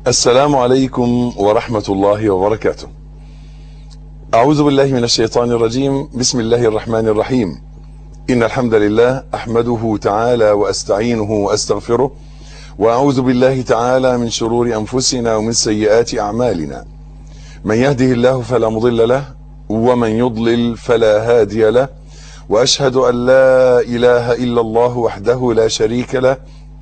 السلام عليكم ورحمة الله وبركاته أعوذ بالله من الشيطان الرجيم بسم الله الرحمن الرحيم إن الحمد لله أحمده تعالى وأستعينه وأستغفره وأعوذ بالله تعالى من شرور أنفسنا ومن سيئات أعمالنا من يهده الله فلا مضل له ومن يضلل فلا هادي له وأشهد أن لا إله إلا الله وحده لا شريك له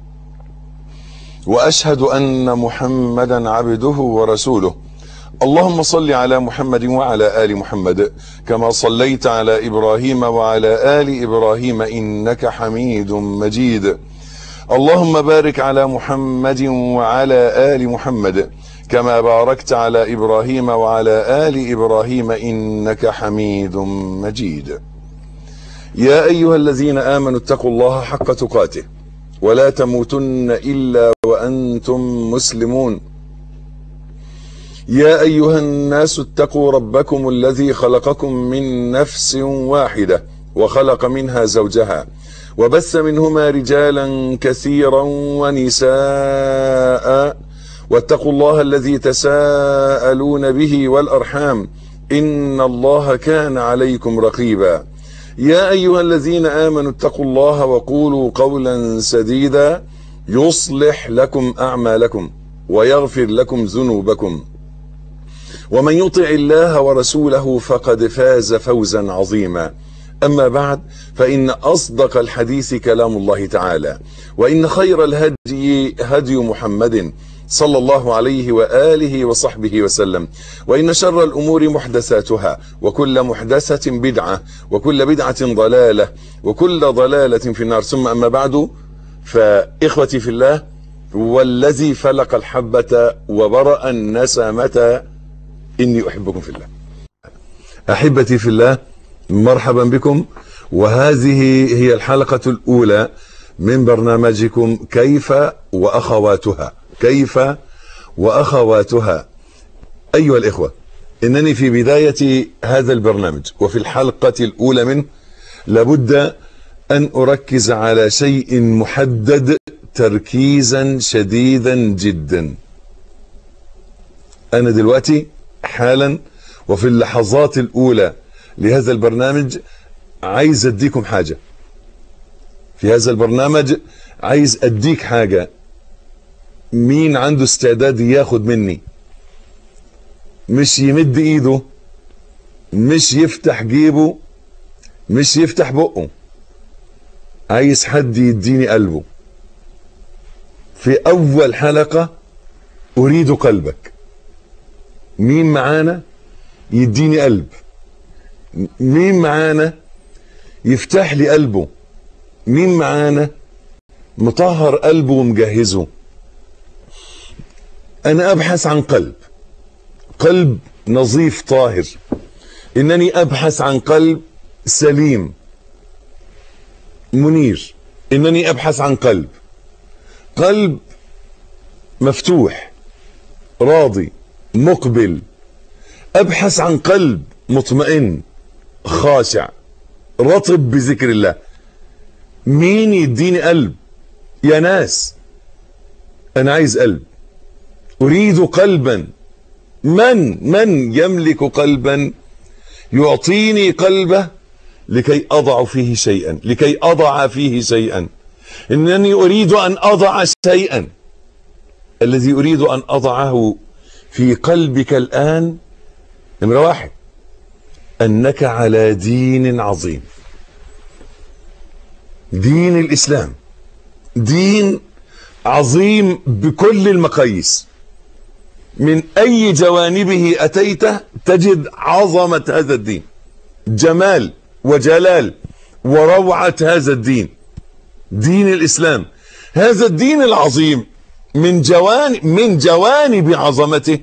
واشهد ان محمدا عبده ورسوله اللهم صل على محمد وعلى ال محمد كما صليت على ابراهيم وعلى ال ابراهيم انك حميد مجيد اللهم بارك على محمد وعلى ال محمد كما باركت على ابراهيم وعلى ال ابراهيم انك حميد مجيد يا ايها الذين امنوا اتقوا الله حق تقاته ولا تموتن الا وانتم مسلمون يا ايها الناس اتقوا ربكم الذي خلقكم من نفس واحده وخلق منها زوجها وبث منهما رجالا كثيرا ونساء واتقوا الله الذي تساءلون به والارحام ان الله كان عليكم رقيبا يا ايها الذين امنوا اتقوا الله وقولوا قولا سديدا يصلح لكم اعمالكم ويغفر لكم ذنوبكم ومن يطع الله ورسوله فقد فاز فوزا عظيما اما بعد فان اصدق الحديث كلام الله تعالى وان خير الهدي هدي محمد صلى الله عليه واله وصحبه وسلم وان شر الامور محدثاتها وكل محدثه بدعه وكل بدعه ضلاله وكل ضلاله في النار ثم اما بعد فاخوتي في الله والذي فلق الحبه وبرا النسمه اني احبكم في الله احبتي في الله مرحبا بكم وهذه هي الحلقه الاولى من برنامجكم كيف واخواتها كيف واخواتها ايها الاخوه انني في بدايه هذا البرنامج وفي الحلقه الاولى منه لابد ان اركز على شيء محدد تركيزا شديدا جدا انا دلوقتي حالا وفي اللحظات الاولى لهذا البرنامج عايز اديكم حاجه في هذا البرنامج عايز اديك حاجه مين عنده استعداد ياخد مني مش يمد ايده مش يفتح جيبه مش يفتح بقه عايز حد يديني قلبه في اول حلقة اريد قلبك مين معانا يديني قلب مين معانا يفتح لي قلبه مين معانا مطهر قلبه ومجهزه انا ابحث عن قلب قلب نظيف طاهر انني ابحث عن قلب سليم منير انني ابحث عن قلب قلب مفتوح راضي مقبل ابحث عن قلب مطمئن خاشع رطب بذكر الله مين يديني قلب يا ناس انا عايز قلب اريد قلبا من من يملك قلبا يعطيني قلبه لكي اضع فيه شيئا لكي اضع فيه شيئا انني اريد ان اضع شيئا الذي اريد ان اضعه في قلبك الان نمره واحد انك على دين عظيم دين الاسلام دين عظيم بكل المقاييس من اي جوانبه اتيته تجد عظمه هذا الدين جمال وجلال وروعه هذا الدين دين الاسلام هذا الدين العظيم من جوانب من جوانب عظمته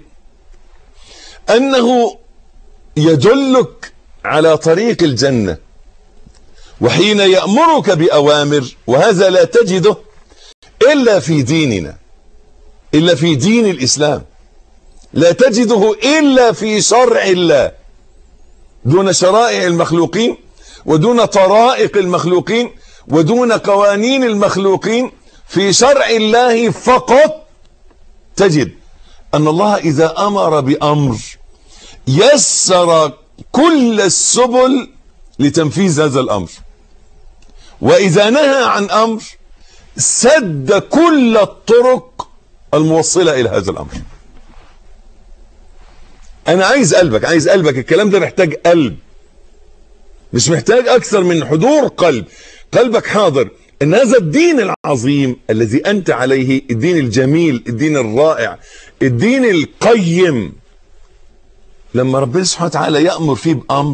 انه يدلك على طريق الجنه وحين يامرك باوامر وهذا لا تجده الا في ديننا الا في دين الاسلام لا تجده الا في شرع الله دون شرائع المخلوقين ودون طرائق المخلوقين ودون قوانين المخلوقين في شرع الله فقط تجد أن الله إذا أمر بأمر يسر كل السبل لتنفيذ هذا الأمر وإذا نهى عن أمر سد كل الطرق الموصلة إلى هذا الأمر أنا عايز قلبك عايز قلبك الكلام ده محتاج قلب مش محتاج أكثر من حضور قلب قلبك حاضر ان هذا الدين العظيم الذي انت عليه الدين الجميل الدين الرائع الدين القيم لما ربنا سبحانه وتعالى يأمر فيه بأمر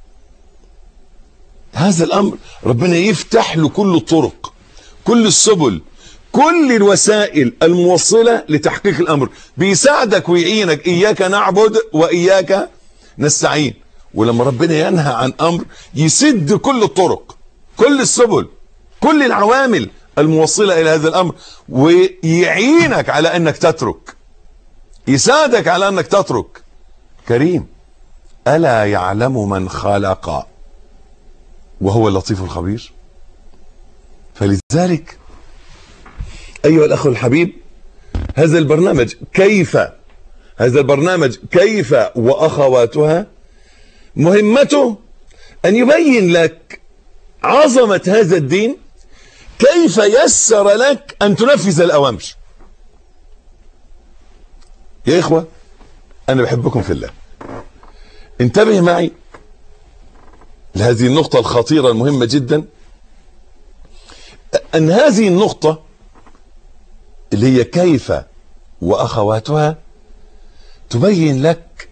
هذا الأمر ربنا يفتح له كل الطرق كل السبل كل الوسائل الموصلة لتحقيق الأمر بيساعدك ويعينك إياك نعبد وإياك نستعين ولما ربنا ينهى عن أمر يسد كل الطرق كل السبل كل العوامل الموصلة إلى هذا الأمر ويعينك على أنك تترك يساعدك على أنك تترك كريم ألا يعلم من خلق وهو اللطيف الخبير فلذلك أيها الأخ الحبيب هذا البرنامج كيف هذا البرنامج كيف وأخواتها مهمته أن يبين لك عظمة هذا الدين كيف يسر لك أن تنفذ الأوامر يا إخوة أنا بحبكم في الله انتبه معي لهذه النقطة الخطيرة المهمة جدا أن هذه النقطة اللي هي كيف وأخواتها تبين لك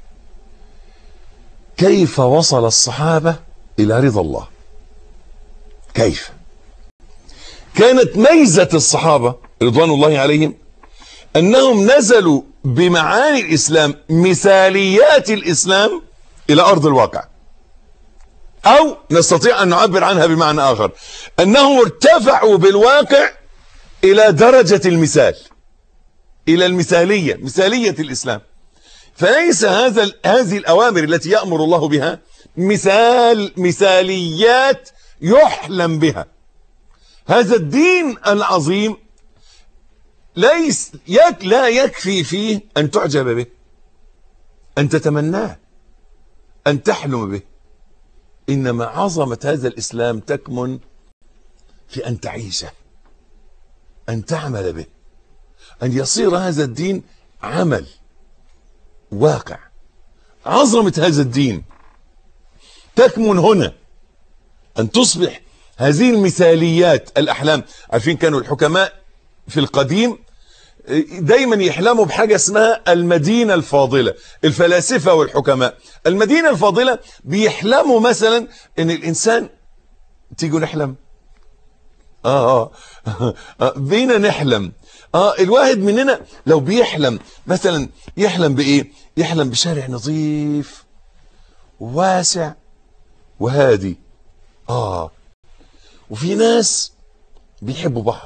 كيف وصل الصحابة إلى رضا الله كيف كانت ميزة الصحابة رضوان الله عليهم أنهم نزلوا بمعاني الإسلام مثاليات الإسلام إلى أرض الواقع أو نستطيع أن نعبر عنها بمعنى آخر أنهم ارتفعوا بالواقع إلى درجة المثال إلى المثالية مثالية الإسلام فليس هذا هذه الأوامر التي يأمر الله بها مثال مثاليات يحلم بها هذا الدين العظيم ليس يك لا يكفي فيه أن تعجب به أن تتمناه أن تحلم به إنما عظمة هذا الإسلام تكمن في أن تعيشه أن تعمل به أن يصير هذا الدين عمل واقع عظمة هذا الدين تكمن هنا أن تصبح هذه المثاليات الأحلام عارفين كانوا الحكماء في القديم دايما يحلموا بحاجة اسمها المدينة الفاضلة الفلاسفة والحكماء المدينة الفاضلة بيحلموا مثلا ان الانسان تيجوا نحلم آه, آه, آه بينا نحلم اه الواحد مننا لو بيحلم مثلا يحلم بايه يحلم بشارع نظيف واسع وهادي اه وفي ناس بيحبوا بعض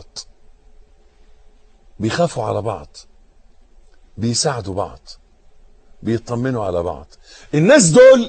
بيخافوا على بعض بيساعدوا بعض بيطمنوا على بعض الناس دول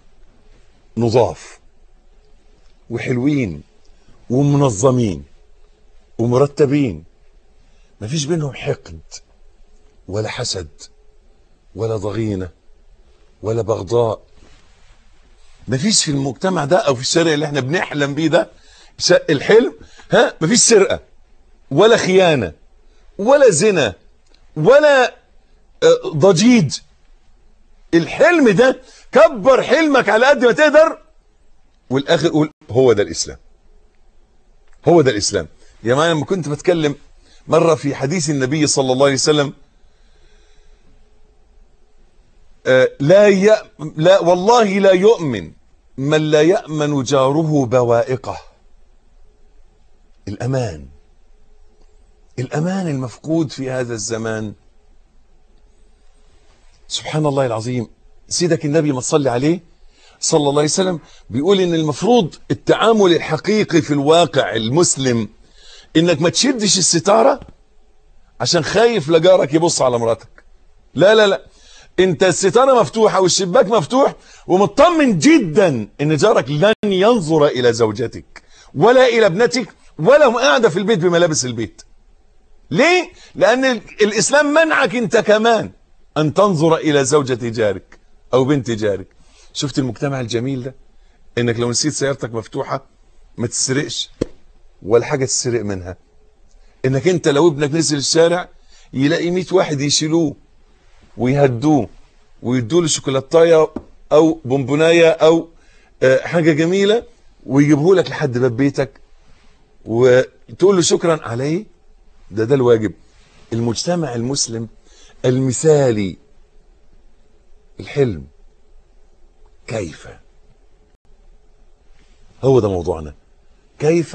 نظاف وحلوين ومنظمين ومرتبين مفيش بينهم حقد ولا حسد ولا ضغينة ولا بغضاء مفيش في المجتمع ده او في الشارع اللي احنا بنحلم بيه ده الحلم ها مفيش سرقة ولا خيانة ولا زنا ولا ضجيج الحلم ده كبر حلمك على قد ما تقدر والاخر قول هو ده الاسلام هو ده الاسلام يا جماعه لما كنت بتكلم مره في حديث النبي صلى الله عليه وسلم لا ي... لا والله لا يؤمن من لا يأمن جاره بوائقه الأمان الأمان المفقود في هذا الزمان سبحان الله العظيم سيدك النبي ما تصلي عليه صلى الله عليه وسلم بيقول ان المفروض التعامل الحقيقي في الواقع المسلم انك ما تشدش الستارة عشان خايف لجارك يبص على مراتك لا لا لا انت الستارة مفتوحة والشباك مفتوح ومطمن جدا ان جارك لن ينظر الى زوجتك ولا الى ابنتك ولا قاعدة في البيت بملابس البيت ليه؟ لأن الإسلام منعك أنت كمان أن تنظر إلى زوجة جارك أو بنت جارك شفت المجتمع الجميل ده إنك لو نسيت سيارتك مفتوحة ما تسرقش ولا حاجة تسرق منها إنك أنت لو ابنك نزل الشارع يلاقي 100 واحد يشيلوه ويهدوه ويدوا له شوكولاتايه او بونبونايه او آه، حاجه جميله ويجيبه لك لحد باب بيتك وتقول له شكرا عليه ده ده الواجب المجتمع المسلم المثالي الحلم كيف هو ده موضوعنا كيف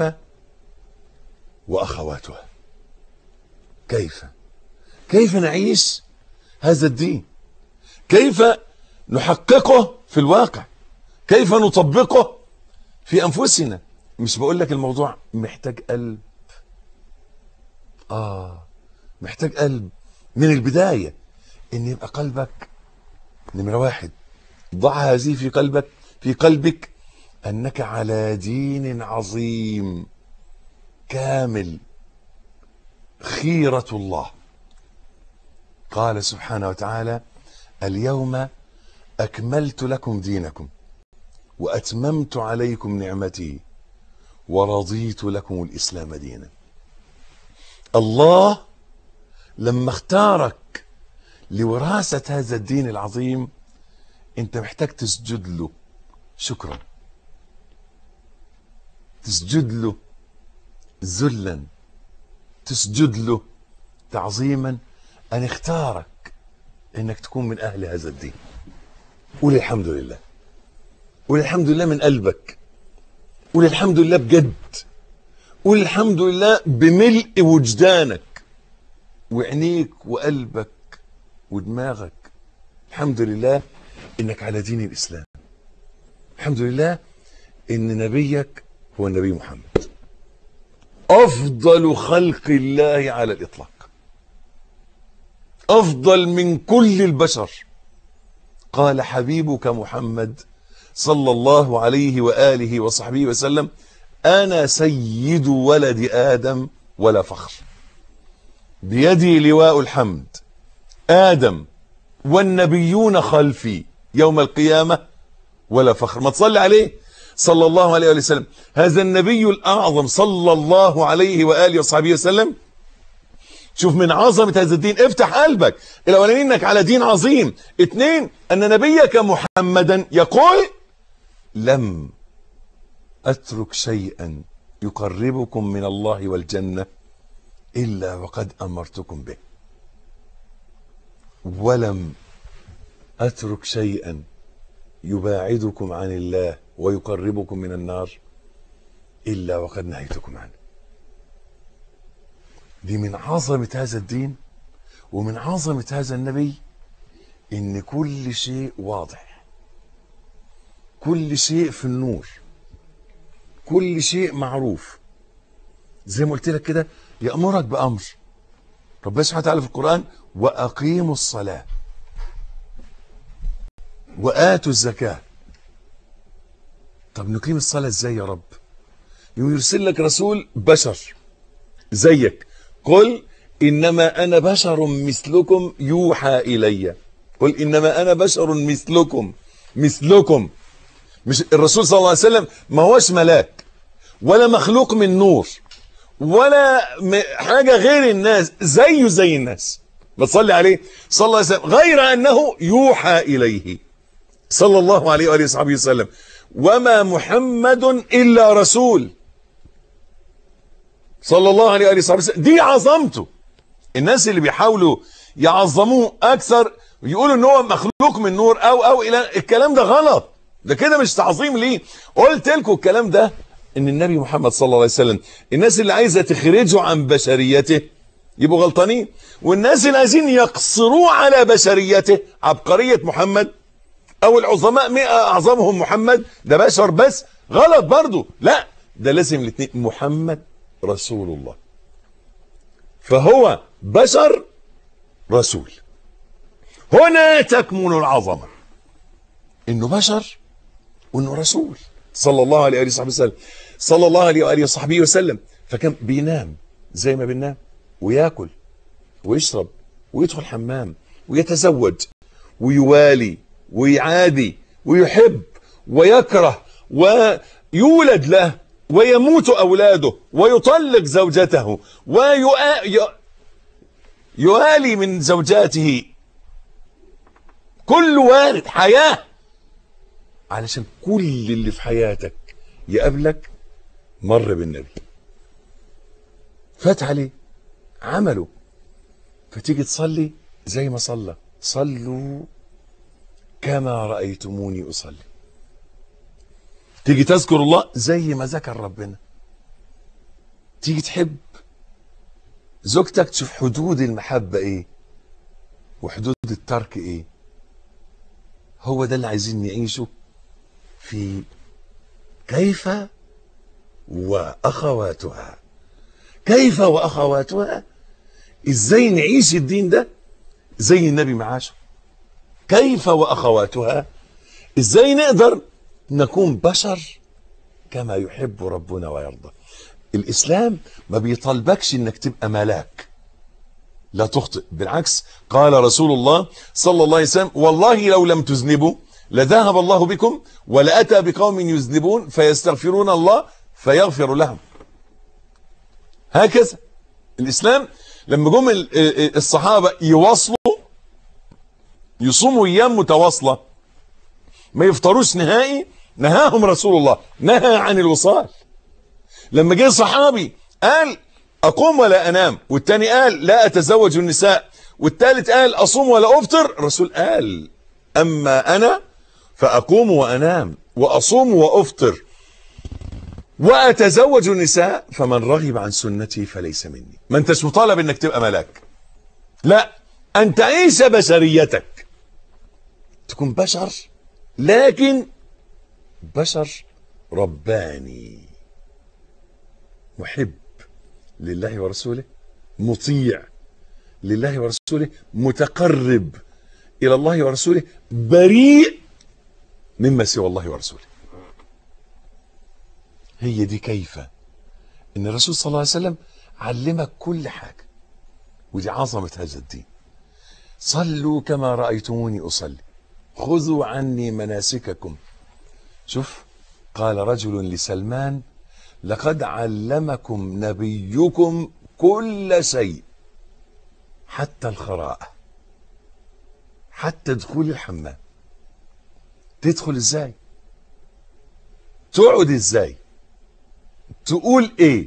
واخواتها كيف كيف نعيش هذا الدين كيف نحققه في الواقع كيف نطبقه في انفسنا مش بقول لك الموضوع محتاج قلب اه محتاج قلب من البدايه ان يبقى قلبك نمره واحد ضع هذه في قلبك في قلبك انك على دين عظيم كامل خيره الله قال سبحانه وتعالى اليوم اكملت لكم دينكم واتممت عليكم نعمتي ورضيت لكم الاسلام دينا الله لما اختارك لوراثه هذا الدين العظيم انت محتاج تسجد له شكرا تسجد له ذلا تسجد له تعظيما ان اختارك انك تكون من اهل هذا الدين قول الحمد لله قول الحمد لله من قلبك قول الحمد لله بجد قول الحمد لله بملء وجدانك وعينيك وقلبك ودماغك الحمد لله انك على دين الاسلام الحمد لله ان نبيك هو النبي محمد افضل خلق الله على الاطلاق افضل من كل البشر قال حبيبك محمد صلى الله عليه واله وصحبه وسلم انا سيد ولد ادم ولا فخر بيدي لواء الحمد ادم والنبيون خلفي يوم القيامه ولا فخر ما تصلي عليه صلى الله عليه وآله وسلم هذا النبي الأعظم صلى الله عليه وآله وصحبه وسلم شوف من عظمة هذا الدين افتح قلبك الأولاني انك على دين عظيم اثنين أن نبيك محمدا يقول لم أترك شيئا يقربكم من الله والجنة إلا وقد أمرتكم به ولم أترك شيئا يباعدكم عن الله ويقربكم من النار إلا وقد نهيتكم عنه دي من عظمة هذا الدين ومن عظمة هذا النبي إن كل شيء واضح كل شيء في النور كل شيء معروف زي ما قلت لك كده يأمرك بأمر ربنا سبحانه وتعالى في القرآن وأقيموا الصلاة وآتوا الزكاة طب نقيم الصلاة ازاي يا رب يوم يرسل لك رسول بشر زيك قل إنما أنا بشر مثلكم يوحى إلي قل إنما أنا بشر مثلكم مثلكم مش الرسول صلى الله عليه وسلم ما هوش ملاك ولا مخلوق من نور ولا حاجة غير الناس زيه زي الناس ما تصلي عليه صلى الله عليه وسلم غير أنه يوحى إليه صلى الله عليه وآله وصحبه وسلم وما محمد إلا رسول صلى الله عليه وآله وصحبه وسلم دي عظمته الناس اللي بيحاولوا يعظموه أكثر ويقولوا ان هو مخلوق من نور أو أو إلى الكلام ده غلط ده كده مش تعظيم ليه قلت لكم الكلام ده ان النبي محمد صلى الله عليه وسلم الناس اللي عايزة تخرجه عن بشريته يبقوا غلطانين والناس اللي عايزين يقصروه على بشريته عبقرية محمد او العظماء مئة اعظمهم محمد ده بشر بس غلط برضو لا ده لازم الاثنين محمد رسول الله فهو بشر رسول هنا تكمن العظمة انه بشر وانه رسول صلى الله عليه وآله وصحبه وسلم صلى الله عليه وآله وصحبه وسلم فكان بينام زي ما بننام وياكل ويشرب ويدخل حمام ويتزوج ويوالي ويعادي ويحب ويكره ويولد له ويموت أولاده ويطلق زوجته ويوالي من زوجاته كل وارد حياة علشان كل اللي في حياتك يقابلك مر بالنبي فات عليه عمله فتيجي تصلي زي ما صلى صلوا كما رأيتموني أصلي تيجي تذكر الله زي ما ذكر ربنا تيجي تحب زوجتك تشوف حدود المحبة ايه وحدود الترك ايه هو ده اللي عايزين نعيشه في كيف واخواتها كيف واخواتها ازاي نعيش الدين ده زي النبي معاشه كيف واخواتها ازاي نقدر نكون بشر كما يحب ربنا ويرضى الاسلام ما بيطالبكش انك تبقى ملاك لا تخطئ بالعكس قال رسول الله صلى الله عليه وسلم والله لو لم تذنبوا لذهب الله بكم ولأتى بقوم يذنبون فيستغفرون الله فيغفر لهم هكذا الإسلام لما جم الصحابة يواصلوا يصوموا أيام متواصلة ما يفطروش نهائي نهاهم رسول الله نهى عن الوصال لما جه صحابي قال أقوم ولا أنام والتاني قال لا أتزوج النساء والتالت قال أصوم ولا أفطر الرسول قال أما أنا فأقوم وأنام وأصوم وأفطر وأتزوج النساء فمن رغب عن سنتي فليس مني ما أنتش مطالب أنك تبقى ملاك لا أن تعيش بشريتك تكون بشر لكن بشر رباني محب لله ورسوله مطيع لله ورسوله متقرب إلى الله ورسوله بريء مما سوى الله ورسوله هي دي كيف ان الرسول صلى الله عليه وسلم علمك كل حاجة ودي عظمة هذا الدين صلوا كما رأيتموني أصلي خذوا عني مناسككم شوف قال رجل لسلمان لقد علمكم نبيكم كل شيء حتى الخراءة حتى دخول الحمام تدخل ازاي تقعد ازاي تقول ايه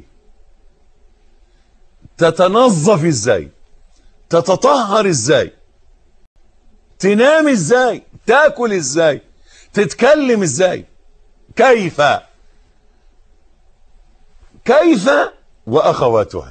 تتنظف ازاي تتطهر ازاي تنام ازاي تاكل ازاي تتكلم ازاي كيف كيف واخواتها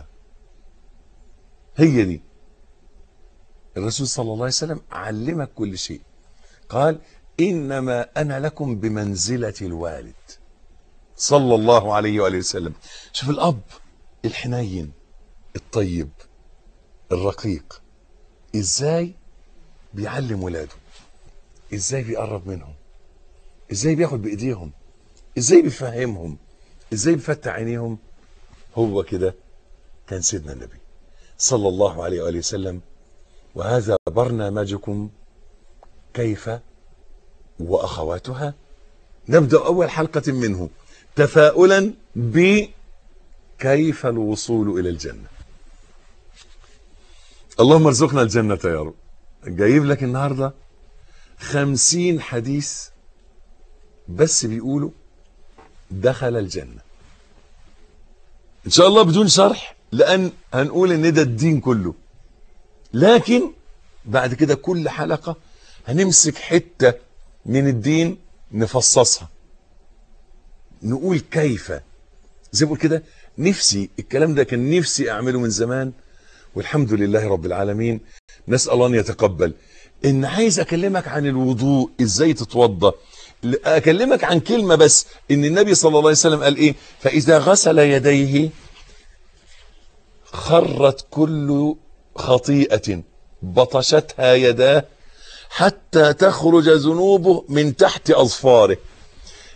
هي دي الرسول صلى الله عليه وسلم علمك كل شيء قال انما انا لكم بمنزله الوالد صلى الله عليه واله وسلم شوف الاب الحنين الطيب الرقيق ازاي بيعلم ولاده ازاي بيقرب منهم ازاي بياخد بايديهم ازاي بيفهمهم ازاي بيفتح عينيهم هو كده كان سيدنا النبي صلى الله عليه واله وسلم وهذا برنامجكم كيف واخواتها نبدا اول حلقه منه تفاؤلا بكيف الوصول الى الجنه اللهم ارزقنا الجنه يا رب جايب لك النهارده خمسين حديث بس بيقولوا دخل الجنة ان شاء الله بدون شرح لان هنقول ان ده الدين كله لكن بعد كده كل حلقة هنمسك حتة من الدين نفصصها نقول كيف زي ما بقول كده نفسي الكلام ده كان نفسي اعمله من زمان والحمد لله رب العالمين نسأل الله ان يتقبل ان عايز اكلمك عن الوضوء ازاي تتوضى اكلمك عن كلمة بس ان النبي صلى الله عليه وسلم قال ايه فاذا غسل يديه خرت كل خطيئة بطشتها يداه حتى تخرج ذنوبه من تحت اظفاره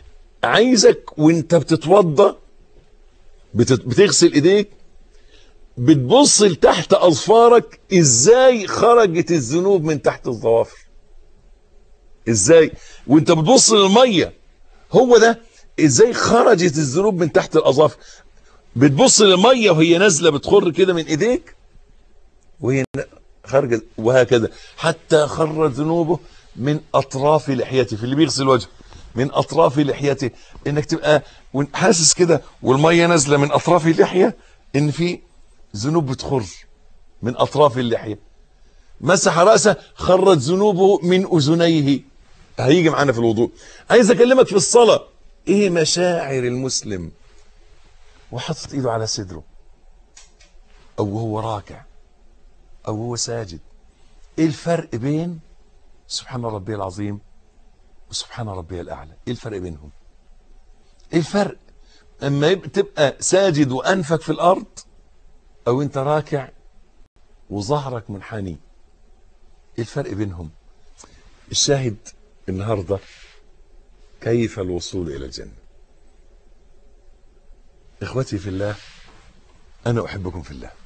عايزك وانت بتتوضى بتغسل ايديك بتبص لتحت اظفارك ازاي خرجت الذنوب من تحت الظوافر ازاي وانت بتبص للميه هو ده ازاي خرجت الذنوب من تحت الاظافر بتبص للميه وهي نازله بتخر كده من ايديك وهي خارجه وهكذا حتى خرج ذنوبه من اطراف لحيته في اللي بيغسل وجهه من اطراف لحيته انك تبقى حاسس كده والميه نازله من اطراف اللحيه ان في ذنوب بتخر من اطراف اللحيه مسح راسه خرج ذنوبه من اذنيه هيجي معانا في الوضوء عايز اكلمك في الصلاه ايه مشاعر المسلم وحاطط ايده على صدره او هو راكع او هو ساجد ايه الفرق بين سبحان ربي العظيم وسبحان ربي الاعلى ايه الفرق بينهم ايه الفرق اما تبقى ساجد وانفك في الارض او انت راكع وظهرك منحني ايه الفرق بينهم الشاهد النهارده كيف الوصول الى الجنه اخوتي في الله انا احبكم في الله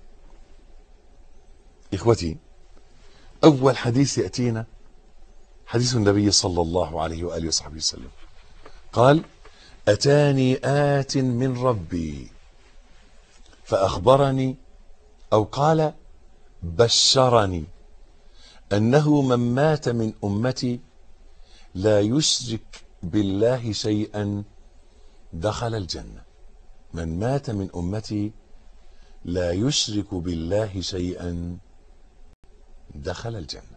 اخوتي اول حديث ياتينا حديث النبي صلى الله عليه واله وصحبه وسلم قال اتاني ات من ربي فاخبرني او قال بشرني انه من مات من امتي لا يشرك بالله شيئا دخل الجنه من مات من امتي لا يشرك بالله شيئا دخل الجنه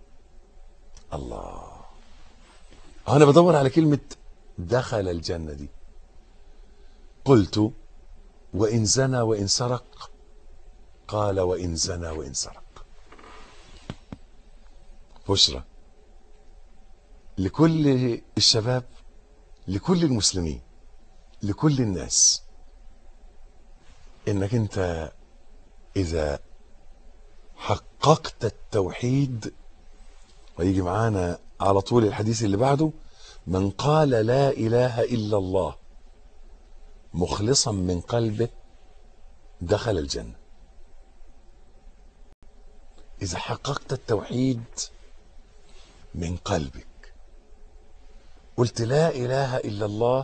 الله انا بدور على كلمه دخل الجنه دي قلت وان زنى وان سرق قال وان زنى وان سرق بشرى لكل الشباب لكل المسلمين لكل الناس انك انت اذا حققت التوحيد ويجي معانا على طول الحديث اللي بعده من قال لا اله الا الله مخلصا من قلبه دخل الجنه اذا حققت التوحيد من قلبك قلت لا اله الا الله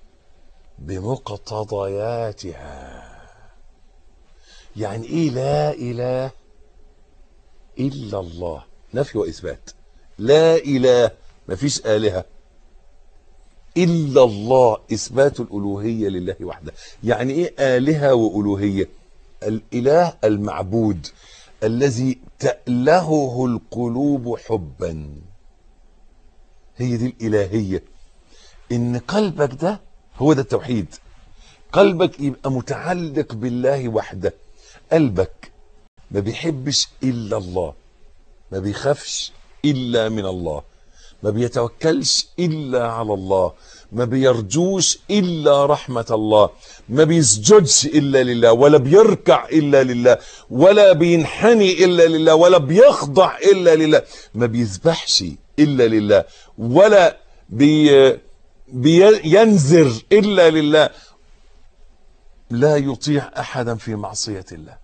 بمقتضياتها يعني ايه لا اله الا الله نفي واثبات لا اله مفيش الهه الا الله اثبات الالوهيه لله وحده يعني ايه الهه والوهيه الاله المعبود الذي تالهه القلوب حبا هي دي الالهيه ان قلبك ده هو ده التوحيد قلبك يبقى متعلق بالله وحده قلبك ما بيحبش الا الله ما بيخافش الا من الله ما بيتوكلش الا على الله ما بيرجوش الا رحمه الله ما بيسجدش الا لله ولا بيركع الا لله ولا بينحني الا لله ولا بيخضع الا لله ما بيذبحش الا لله ولا بي بينذر الا لله لا يطيع احدا في معصيه الله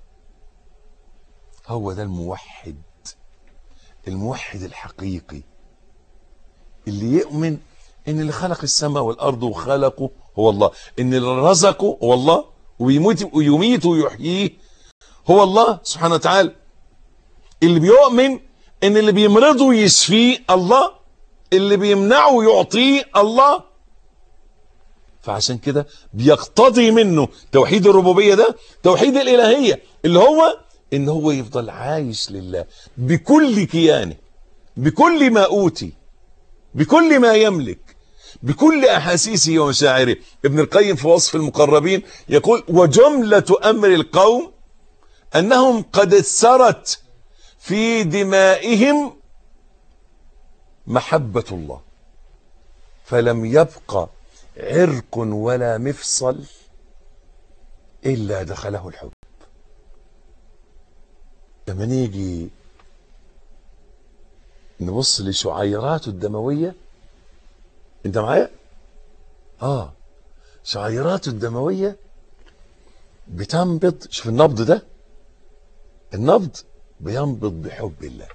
هو ده الموحد الموحد الحقيقي اللي يؤمن ان اللي خلق السماء والارض وخلقه هو الله ان اللي رزقه هو الله ويميت ويميت ويحييه هو الله سبحانه وتعالى اللي بيؤمن ان اللي بيمرضه ويشفيه الله اللي بيمنعه يعطيه الله فعشان كده بيقتضي منه توحيد الربوبيه ده توحيد الالهيه اللي هو ان هو يفضل عايش لله بكل كيانه بكل ما اوتي بكل ما يملك بكل احاسيسه ومشاعره ابن القيم في وصف المقربين يقول وجمله امر القوم انهم قد سرت في دمائهم محبه الله فلم يبق عرق ولا مفصل الا دخله الحب لما نيجي نبص لشعيراته الدمويه انت معايا اه شعيراته الدمويه بتنبض شوف النبض ده النبض بينبض بحب الله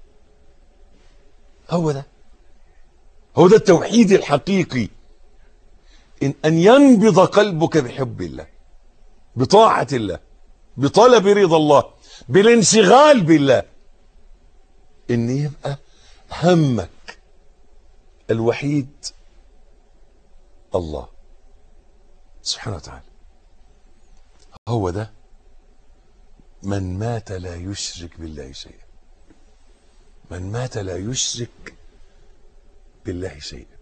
هو ده هو ده التوحيد الحقيقي إن أن ينبض قلبك بحب الله بطاعة الله بطلب رضا الله بالانشغال بالله إن يبقى همك الوحيد الله سبحانه وتعالى هو ده من مات لا يشرك بالله شيئا من مات لا يشرك بالله شيئا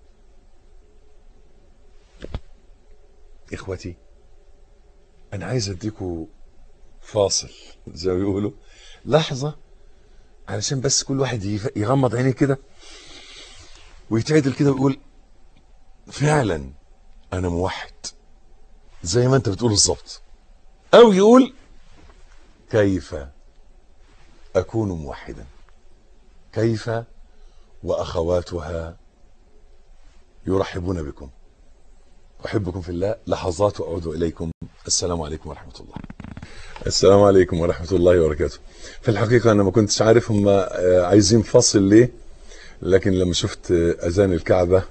اخوتي انا عايز اديكوا فاصل زي ما بيقولوا لحظه علشان بس كل واحد يف- يغمض عينيه كده ويتعدل كده ويقول فعلا انا موحد زي ما انت بتقول بالظبط او يقول كيف اكون موحدا كيف واخواتها يرحبون بكم احبكم في الله لحظات واعود اليكم السلام عليكم ورحمه الله السلام عليكم ورحمه الله وبركاته في الحقيقه انا ما كنتش عارف هم آه، عايزين فصل ليه لكن لما شفت آه، اذان الكعبه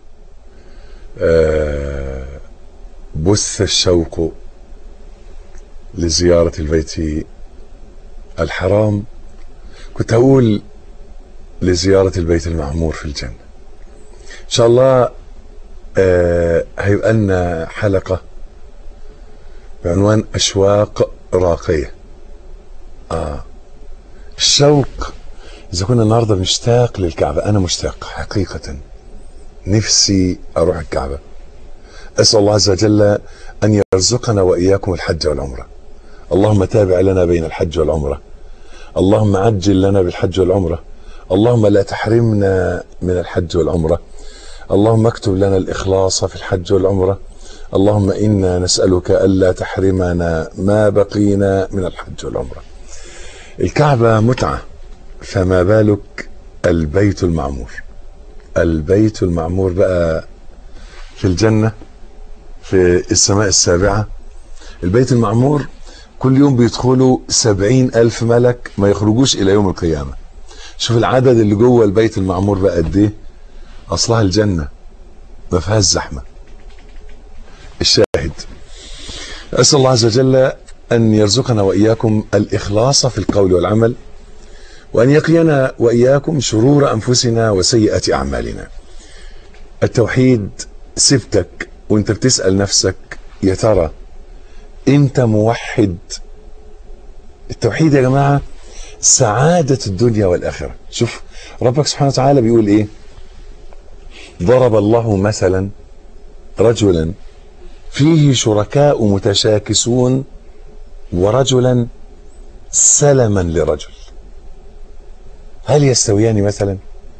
آه، بث الشوق لزياره البيت الحرام كنت هقول لزياره البيت المعمور في الجنه ان شاء الله آه، هيبقى لنا حلقه بعنوان اشواق راقيه اه الشوق اذا كنا النهارده مشتاق للكعبه انا مشتاق حقيقه نفسي اروح الكعبه اسال الله عز وجل ان يرزقنا واياكم الحج والعمره اللهم تابع لنا بين الحج والعمره اللهم عجل لنا بالحج والعمره اللهم لا تحرمنا من الحج والعمره اللهم اكتب لنا الاخلاص في الحج والعمره اللهم انا نسالك الا تحرمنا ما بقينا من الحج والعمره الكعبه متعه فما بالك البيت المعمور البيت المعمور بقى في الجنه في السماء السابعه البيت المعمور كل يوم بيدخلوا سبعين ألف ملك ما يخرجوش إلى يوم القيامة شوف العدد اللي جوه البيت المعمور بقى قد إيه أصلها الجنة ما فيهاش زحمة الشاهد أسأل الله عز وجل أن يرزقنا وإياكم الإخلاص في القول والعمل وأن يقينا وإياكم شرور أنفسنا وسيئة أعمالنا التوحيد سبتك وانت بتسأل نفسك يا ترى انت موحد التوحيد يا جماعة سعادة الدنيا والآخرة شوف ربك سبحانه وتعالى بيقول ايه ضرب الله مثلا رجلا فيه شركاء متشاكسون ورجلا سلما لرجل هل يستويان مثلا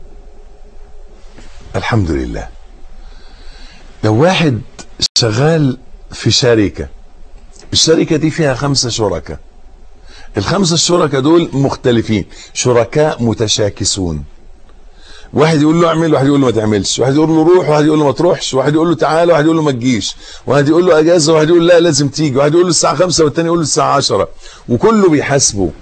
الحمد لله لو واحد شغال في شركة الشركة دي فيها خمسة شركاء الخمسة الشركاء دول مختلفين شركاء متشاكسون واحد يقول له اعمل واحد يقول له ما تعملش واحد يقول له روح واحد يقول له ما تروحش واحد يقول له تعالى واحد يقول له ما تجيش واحد يقول له اجازه واحد يقول لا لازم تيجي واحد يقول له الساعه 5 والتاني يقول له الساعه 10 وكله بيحاسبه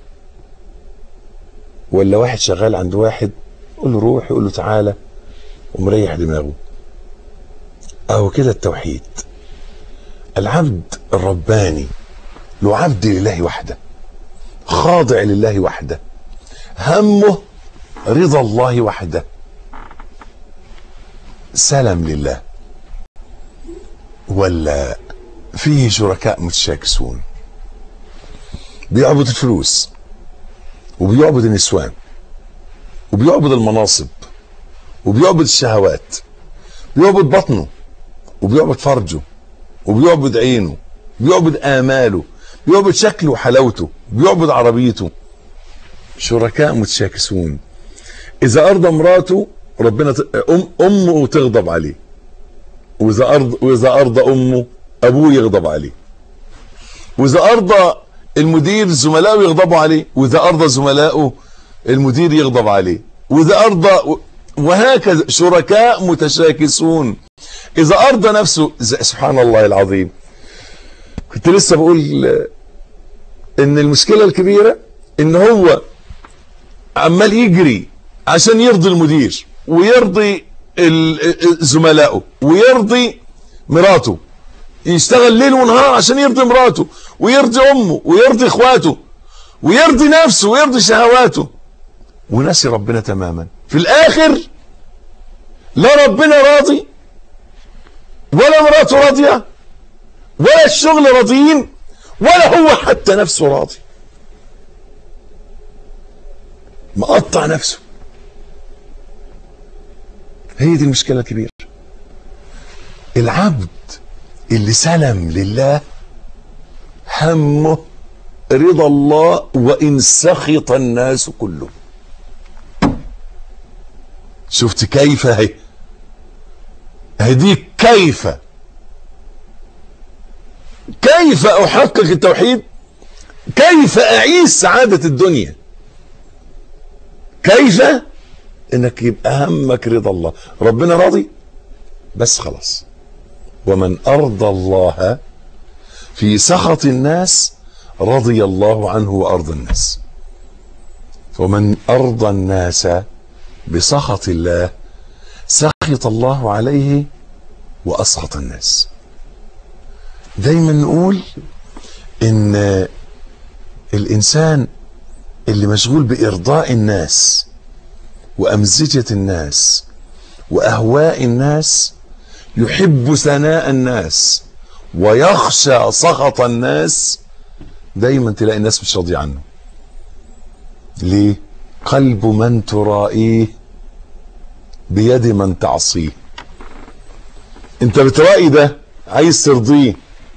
ولا واحد شغال عند واحد يقول له روح يقول له تعالى ومريح دماغه اهو كده التوحيد العبد الرباني له عبد لله وحده خاضع لله وحده همه رضا الله وحده سلم لله ولا فيه شركاء متشاكسون بيعبد الفلوس وبيعبد النسوان وبيعبد المناصب وبيعبد الشهوات بيعبد بطنه وبيعبد فرجه وبيعبد عينه بيعبد آماله بيعبد شكله وحلاوته بيعبد عربيته شركاء متشاكسون إذا أرضى مراته ربنا ت... أم أمه تغضب عليه وإذا أرض وإذا أرضى أمه أبوه يغضب عليه وإذا أرضى المدير زملائه يغضبوا عليه وإذا أرضى زملائه المدير يغضب عليه وإذا أرضى وهكذا شركاء متشاكسون إذا أرضى نفسه سبحان الله العظيم كنت لسه بقول ان المشكله الكبيره ان هو عمال يجري عشان يرضي المدير ويرضي زملائه ويرضي مراته يشتغل ليل ونهار عشان يرضي مراته ويرضي امه ويرضي اخواته ويرضي نفسه ويرضي شهواته ونسي ربنا تماما في الاخر لا ربنا راضي ولا مراته راضيه ولا الشغل راضيين ولا هو حتى نفسه راضي مقطع نفسه هي دي المشكله الكبيره العبد اللي سلم لله همه رضا الله وان سخط الناس كلهم شفت كيف هي هديك كيف كيف احقق التوحيد كيف اعيش سعادة الدنيا كيف انك يبقى همك رضا الله ربنا راضي بس خلاص ومن ارضى الله في سخط الناس رضي الله عنه وارضى الناس ومن ارضى الناس بسخط الله سخط الله عليه واسخط الناس دايما نقول ان الانسان اللي مشغول بارضاء الناس وامزجه الناس واهواء الناس يحب ثناء الناس ويخشى سخط الناس دايما تلاقي الناس مش راضيه عنه ليه قلب من ترائيه بيد من تعصيه انت بترائي ده عايز ترضيه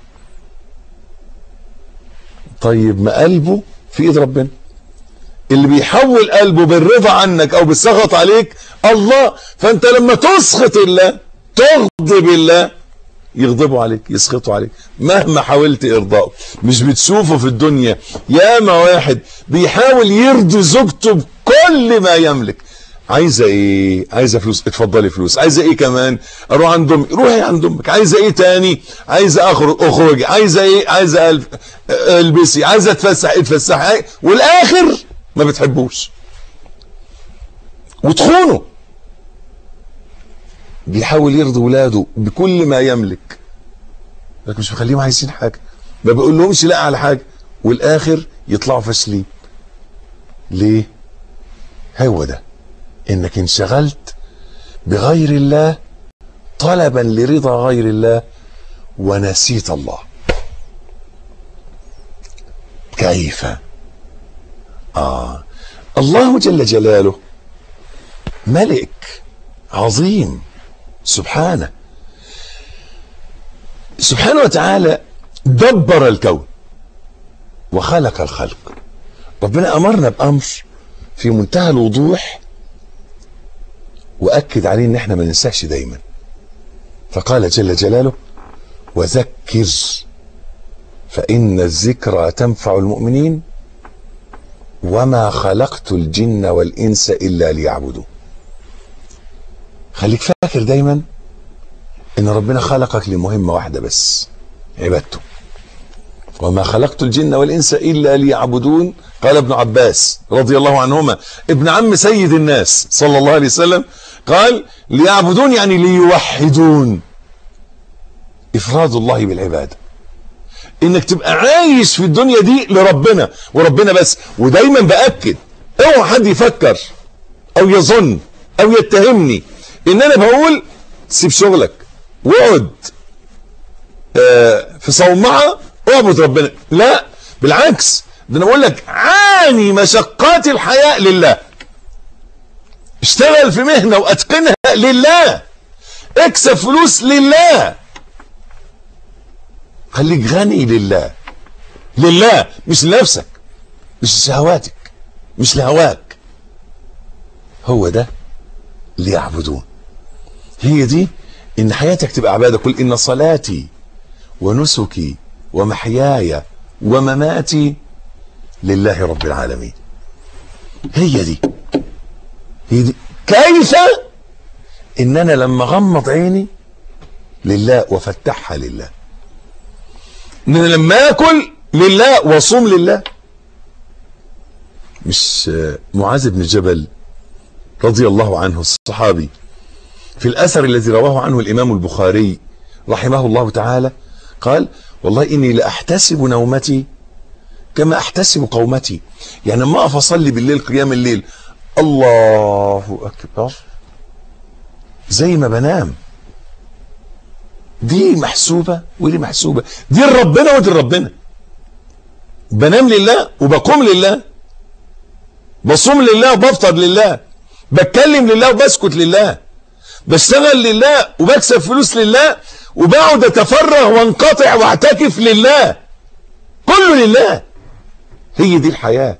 طيب ما قلبه في ايد ربنا اللي بيحول قلبه بالرضا عنك او بالسخط عليك الله فانت لما تسخط الله تغضب الله يغضبوا عليك يسخطوا عليك مهما حاولت ارضائه مش بتشوفه في الدنيا ياما واحد بيحاول يرضي زوجته بكل ما يملك عايزه ايه عايزه فلوس اتفضلي فلوس عايزه ايه كمان اروح عند امي روحي عند امك عايزه ايه تاني عايزه اخرج اخرجي عايزه ايه عايزه ألف البسي عايزه اتفسح اتفسحي والاخر ما بتحبوش وتخونه بيحاول يرضي ولاده بكل ما يملك لكن مش مخليهم عايزين حاجه ما بيقول لهمش لا على حاجه والاخر يطلعوا فاشلين ليه هو ده انك انشغلت بغير الله طلبا لرضا غير الله ونسيت الله كيف اه الله جل جلاله ملك عظيم سبحانه سبحانه وتعالى دبر الكون وخلق الخلق ربنا امرنا بامر في منتهى الوضوح واكد عليه ان احنا ما ننساش دايما فقال جل جلاله وذكر فان الذكرى تنفع المؤمنين وما خلقت الجن والانس الا ليعبدون خليك فاكر دايما ان ربنا خلقك لمهمه واحده بس عبادته وما خلقت الجن والانس الا ليعبدون قال ابن عباس رضي الله عنهما ابن عم سيد الناس صلى الله عليه وسلم قال ليعبدون يعني ليوحدون افراد الله بالعباده انك تبقى عايش في الدنيا دي لربنا وربنا بس ودايما باكد اوعى حد يفكر او يظن او يتهمني ان انا بقول سيب شغلك واقعد آه في صومعه اعبد ربنا لا بالعكس ده انا بقول لك عاني مشقات الحياه لله اشتغل في مهنه واتقنها لله اكسب فلوس لله خليك غني لله لله مش لنفسك مش لشهواتك مش لهواك هو ده ليعبدون هي دي ان حياتك تبقى عباده قل ان صلاتي ونسكي ومحياي ومماتي لله رب العالمين هي دي هي دي كيف ان انا لما غمض عيني لله وافتحها لله ان انا لما اكل لله واصوم لله مش معاذ بن جبل رضي الله عنه الصحابي في الاثر الذي رواه عنه الامام البخاري رحمه الله تعالى قال والله اني لاحتسب نومتي كما احتسب قومتي يعني لما اقف اصلي بالليل قيام الليل الله اكبر زي ما بنام دي محسوبة ودي محسوبة دي لربنا ودي لربنا بنام لله وبقوم لله بصوم لله وبفطر لله بتكلم لله وبسكت لله بشتغل لله وبكسب فلوس لله وبقعد اتفرغ وانقطع واعتكف لله كله لله هي دي الحياة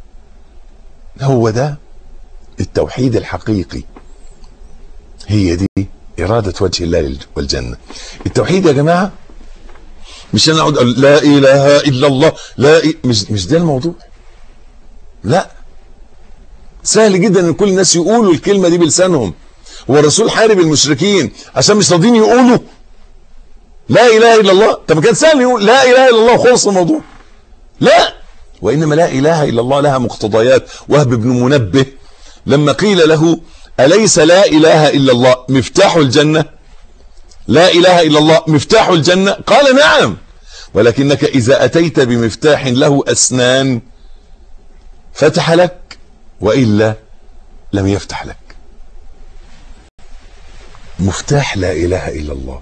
هو ده التوحيد الحقيقي هي دي إرادة وجه الله والجنة التوحيد يا جماعة مش أنا أقعد أقول لا إله إلا الله لا إ... مش مش ده الموضوع لا سهل جدا ان كل الناس يقولوا الكلمة دي بلسانهم هو الرسول حارب المشركين عشان مش راضيين يقولوا لا اله الا الله طب كان سهل يقول لا اله الا الله وخلص الموضوع لا وانما لا اله الا الله لها مقتضيات وهب بن منبه لما قيل له اليس لا اله الا الله مفتاح الجنه لا اله الا الله مفتاح الجنه قال نعم ولكنك اذا اتيت بمفتاح له اسنان فتح لك والا لم يفتح لك مفتاح لا اله الا الله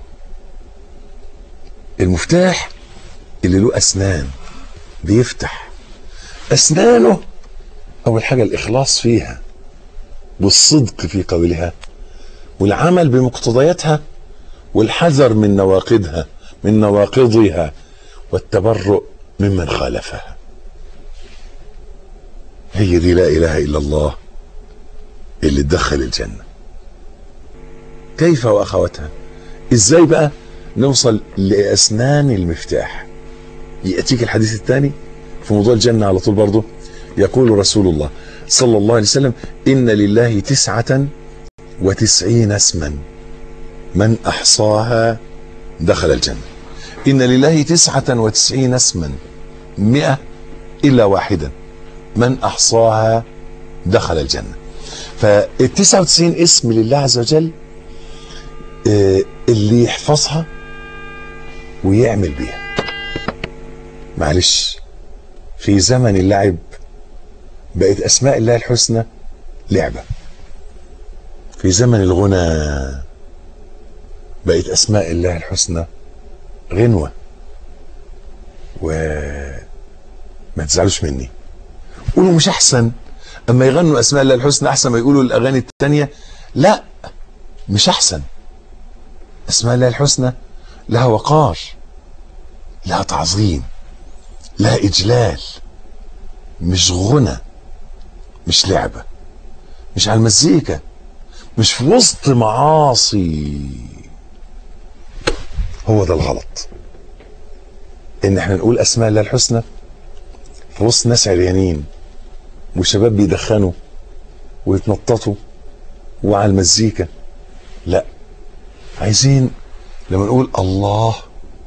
المفتاح اللي له اسنان بيفتح اسنانه اول حاجه الاخلاص فيها والصدق في قولها والعمل بمقتضياتها والحذر من نواقضها من نواقضها والتبرؤ ممن خالفها هي دي لا اله الا الله اللي تدخل الجنه كيف واخواتها ازاي بقى نوصل لاسنان المفتاح ياتيك الحديث الثاني في موضوع الجنه على طول برضه يقول رسول الله صلى الله عليه وسلم ان لله تسعه وتسعين اسما من احصاها دخل الجنه ان لله تسعه وتسعين اسما مئة الا واحدا من احصاها دخل الجنه فالتسعة وتسعين اسم لله عز وجل اللي يحفظها ويعمل بيها معلش في زمن اللعب بقت اسماء الله الحسنى لعبه في زمن الغنى بقت اسماء الله الحسنى غنوه و ما تزعلوش مني قولوا مش احسن اما يغنوا اسماء الله الحسنى احسن ما يقولوا الاغاني التانية لا مش احسن اسماء الله الحسنى لها وقار لها تعظيم لها اجلال مش غنى مش لعبه مش على المزيكا مش في وسط معاصي هو ده الغلط ان احنا نقول اسماء الله الحسنى في وسط ناس عريانين وشباب بيدخنوا ويتنططوا وعلى المزيكا لا عايزين لما نقول الله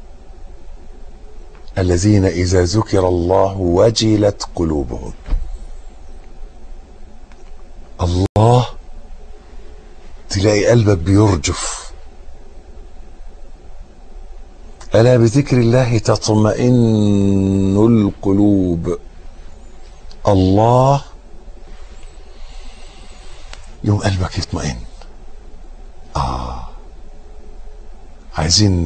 الذين إذا ذكر الله وجلت قلوبهم الله تلاقي قلبك بيرجف ألا بذكر الله تطمئن القلوب الله يوم قلبك يطمئن آه عايزين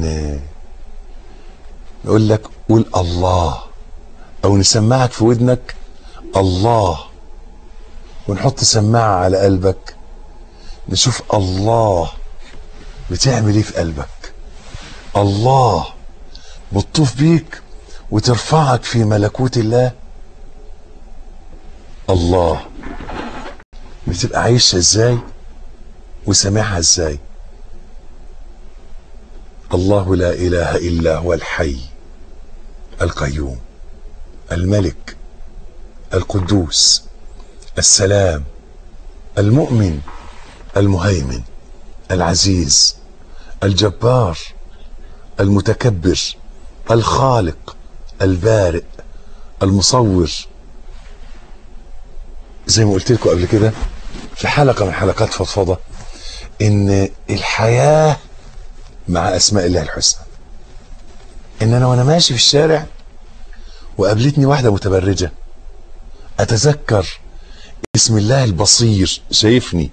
نقول لك قول الله او نسمعك في ودنك الله ونحط سماعة على قلبك نشوف الله بتعمل ايه في قلبك الله بتطوف بيك وترفعك في ملكوت الله الله بتبقى عايشة ازاي وسامعها ازاي الله لا اله الا هو الحي القيوم الملك القدوس السلام المؤمن المهيمن العزيز الجبار المتكبر الخالق البارئ المصور زي ما قلت لكم قبل كده في حلقة من حلقات فضفضة ان الحياة مع اسماء الله الحسنى ان انا وانا ماشي في الشارع وقابلتني واحدة متبرجة اتذكر اسم الله البصير شايفني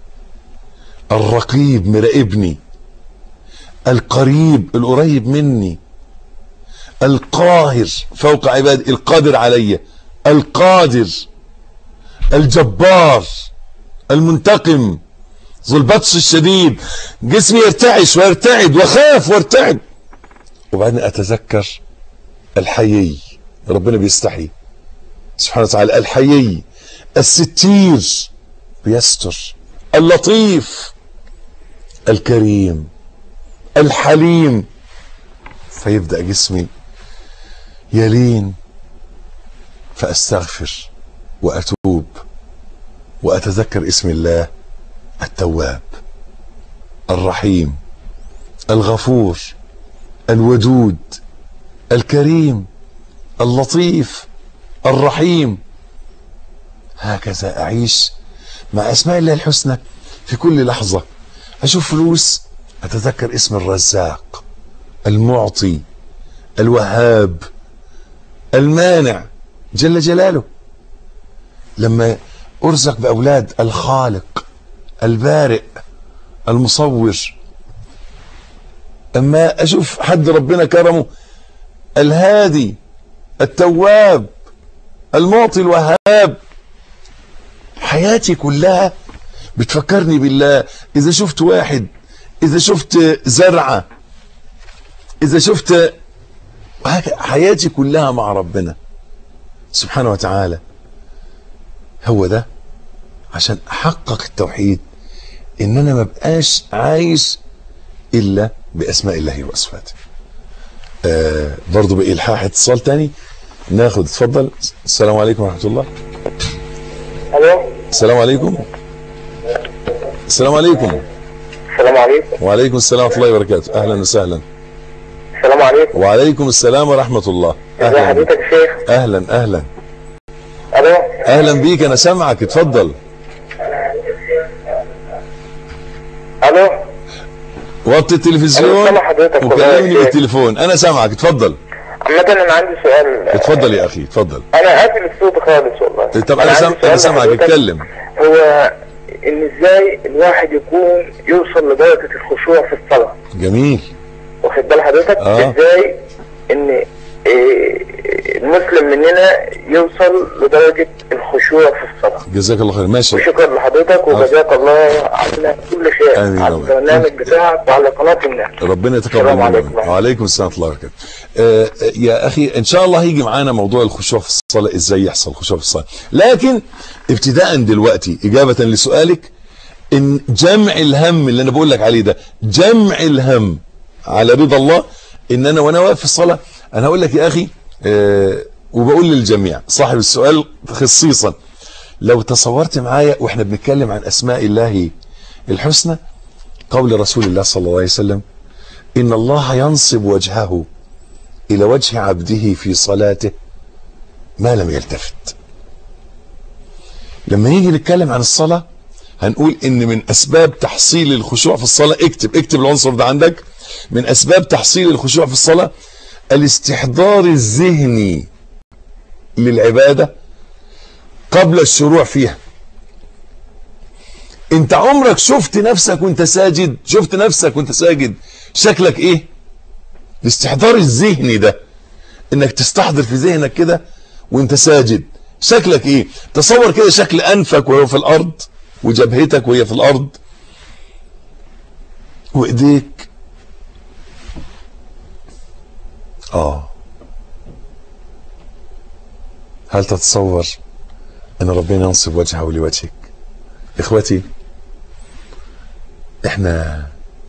الرقيب مراقبني القريب القريب مني القاهر فوق عبادي القادر علي القادر الجبار المنتقم ذو البطش الشديد جسمي يرتعش ويرتعد وخاف وارتعد وبعدين اتذكر الحيي ربنا بيستحي سبحانه وتعالى الحيي الستير بيستر اللطيف الكريم الحليم فيبدأ جسمي يلين فأستغفر وأتوب وأتذكر اسم الله التواب الرحيم الغفور الودود الكريم اللطيف الرحيم هكذا أعيش مع أسماء الله الحسنى في كل لحظة أشوف فلوس أتذكر اسم الرزاق المعطي الوهاب المانع جل جلاله لما أرزق بأولاد الخالق البارئ المصور أما أشوف حد ربنا كرمه الهادي التواب المعطي الوهاب حياتي كلها بتفكرني بالله إذا شفت واحد إذا شفت زرعة إذا شفت حياتي كلها مع ربنا سبحانه وتعالى هو ده عشان أحقق التوحيد إن أنا ما بقاش عايش إلا بأسماء الله وصفاته آه برضو بإلحاح اتصال تاني ناخد اتفضل السلام عليكم ورحمة الله الو السلام عليكم السلام عليكم السلام عليكم وعليكم السلام ورحمة الله وبركاته أهلا وسهلا السلام عليكم وعليكم السلام ورحمة الله ازي أهلا حضرتك يا شيخ أهلا أهلا الو أهلا بيك أنا سامعك اتفضل الو وطي أنا التلفزيون سامع حضرتك والله وكلمني يا شيخ. بالتليفون أنا سامعك اتفضل عامة انا عندي سؤال اتفضل يا أخي اتفضل انا قافل الصوت خالص والله طب أنا عندي سام... سؤال أنا سامعك لحضرتك. اتكلم هو ان ازاي الواحد يكون يوصل لدرجة الخشوع في الصلاة جميل واخد بال حضرتك آه. ازاي ان إيه، المسلم مننا يوصل لدرجة الخشوع في الصلاة جزاك الله خير ماشي وشكرا لحضرتك وجزاك الله على كل خير آمين على يا رب. البرنامج بتاعك وعلى قناة الناس ربنا يتقبل السلام منا عليكم. وعليكم السلام ورحمه الله وبركاته آه، آه، يا اخي ان شاء الله هيجي معانا موضوع الخشوع في الصلاه ازاي يحصل خشوع في الصلاه لكن ابتداء دلوقتي اجابه لسؤالك ان جمع الهم اللي انا بقول لك عليه ده جمع الهم على رضا الله ان انا وانا واقف في الصلاه انا هقول لك يا اخي آه، وبقول للجميع صاحب السؤال خصيصا لو تصورت معايا واحنا بنتكلم عن اسماء الله الحسنى قول رسول الله صلى الله عليه وسلم إن الله ينصب وجهه إلى وجه عبده في صلاته ما لم يلتفت لما نيجي نتكلم عن الصلاة هنقول إن من أسباب تحصيل الخشوع في الصلاة اكتب اكتب العنصر ده عندك من أسباب تحصيل الخشوع في الصلاة الاستحضار الذهني للعبادة قبل الشروع فيها انت عمرك شفت نفسك وانت ساجد شفت نفسك وانت ساجد شكلك ايه الاستحضار الذهني ده انك تستحضر في ذهنك كده وانت ساجد شكلك ايه تصور كده شكل انفك وهو في الارض وجبهتك وهي في الارض وايديك اه هل تتصور ان ربنا ينصب وجهه لوجهك اخوتي احنا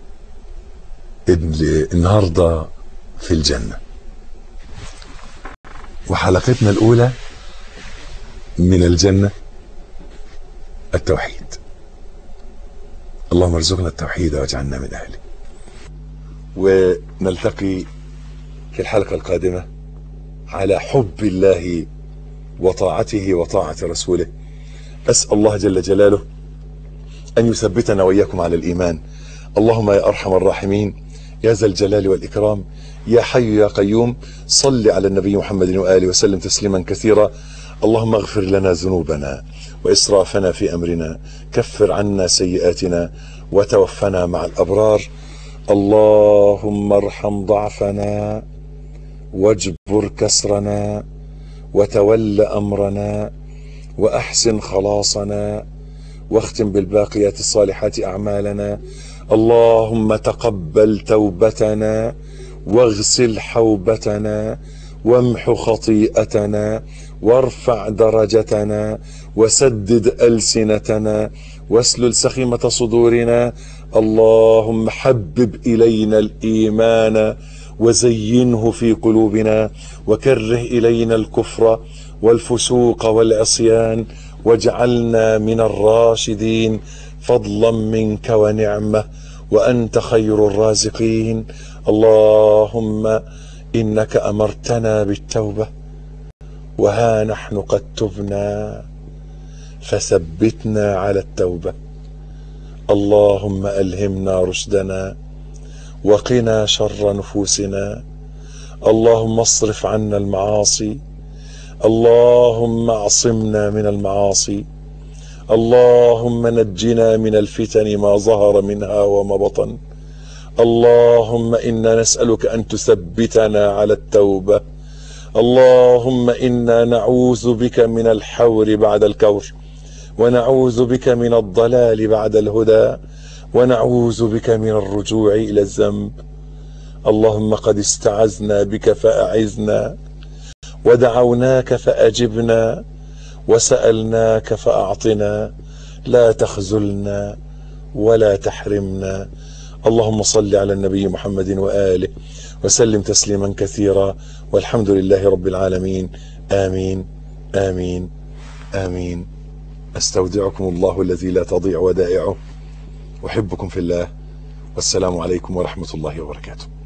ال- النهارده في الجنه وحلقتنا الاولى من الجنه التوحيد اللهم ارزقنا التوحيد واجعلنا من اهله ونلتقي في الحلقة القادمة على حب الله وطاعته وطاعة رسوله أسأل الله جل جلاله أن يثبتنا وإياكم على الإيمان اللهم يا أرحم الراحمين يا ذا الجلال والإكرام يا حي يا قيوم صل على النبي محمد وآله وسلم تسليما كثيرا اللهم اغفر لنا ذنوبنا وإسرافنا في أمرنا كفر عنا سيئاتنا وتوفنا مع الأبرار اللهم ارحم ضعفنا واجبر كسرنا وتول أمرنا وأحسن خلاصنا واختم بالباقيات الصالحات أعمالنا اللهم تقبل توبتنا واغسل حوبتنا وامح خطيئتنا وارفع درجتنا وسدد ألسنتنا واسلل سخيمة صدورنا اللهم حبب إلينا الإيمان وزينه في قلوبنا وكره إلينا الكفر والفسوق والعصيان واجعلنا من الراشدين فضلا منك ونعمه وانت خير الرازقين اللهم انك امرتنا بالتوبه وها نحن قد تبنا فثبتنا على التوبه اللهم الهمنا رشدنا وقنا شر نفوسنا اللهم اصرف عنا المعاصي اللهم اعصمنا من المعاصي اللهم نجنا من الفتن ما ظهر منها وما بطن اللهم انا نسالك ان تثبتنا على التوبه اللهم انا نعوذ بك من الحور بعد الكور ونعوذ بك من الضلال بعد الهدى ونعوذ بك من الرجوع الى الذنب اللهم قد استعذنا بك فاعذنا ودعوناك فاجبنا وسالناك فاعطنا لا تخذلنا ولا تحرمنا اللهم صل على النبي محمد واله وسلم تسليما كثيرا والحمد لله رب العالمين امين امين امين استودعكم الله الذي لا تضيع ودائعه احبكم في الله والسلام عليكم ورحمه الله وبركاته